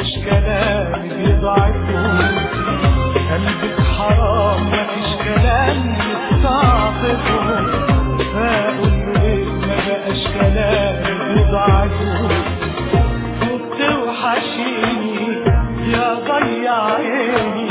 بلاش كلام بيضعفه قلبك حرام مفيش كلام يستعطفه هقول له ايه ما بقاش كلام بيضعفه بتوحشيني يا ضيع عيني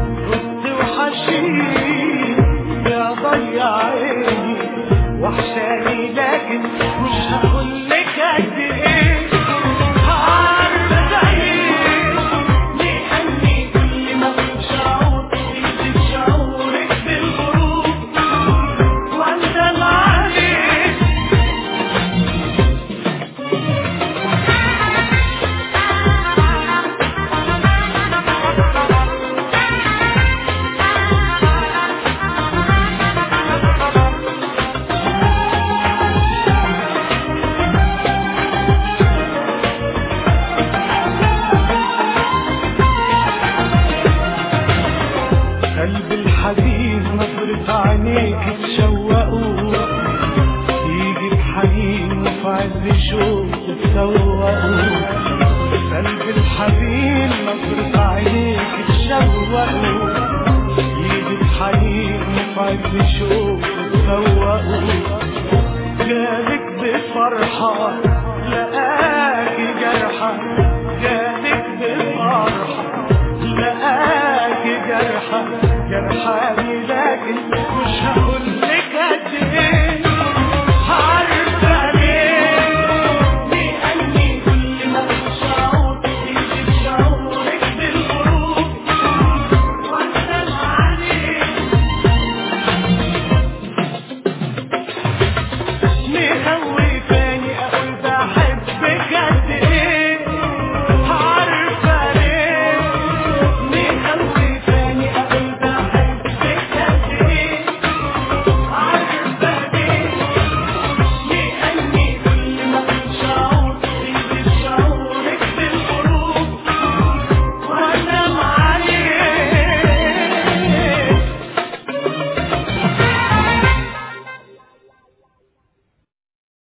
بتوحشيني يا ضيع عيني وحشاني لكن مش هقول لك قد ايه عارفة زيك لأني كل ما بتشعر بيزيد شعورك بالغروب وأندم عليك قلب الحزين نظرة عينيك تشوقوا يجي الحنين وفي عز شوق تسوقوا قلب الحزين نظرة عينيك تشوقوا يجي الحنين وفي عز شوق تسوقوا جالك بفرحة لقاكي جرحة جالك بفرحة لقاكي جرحة جرحة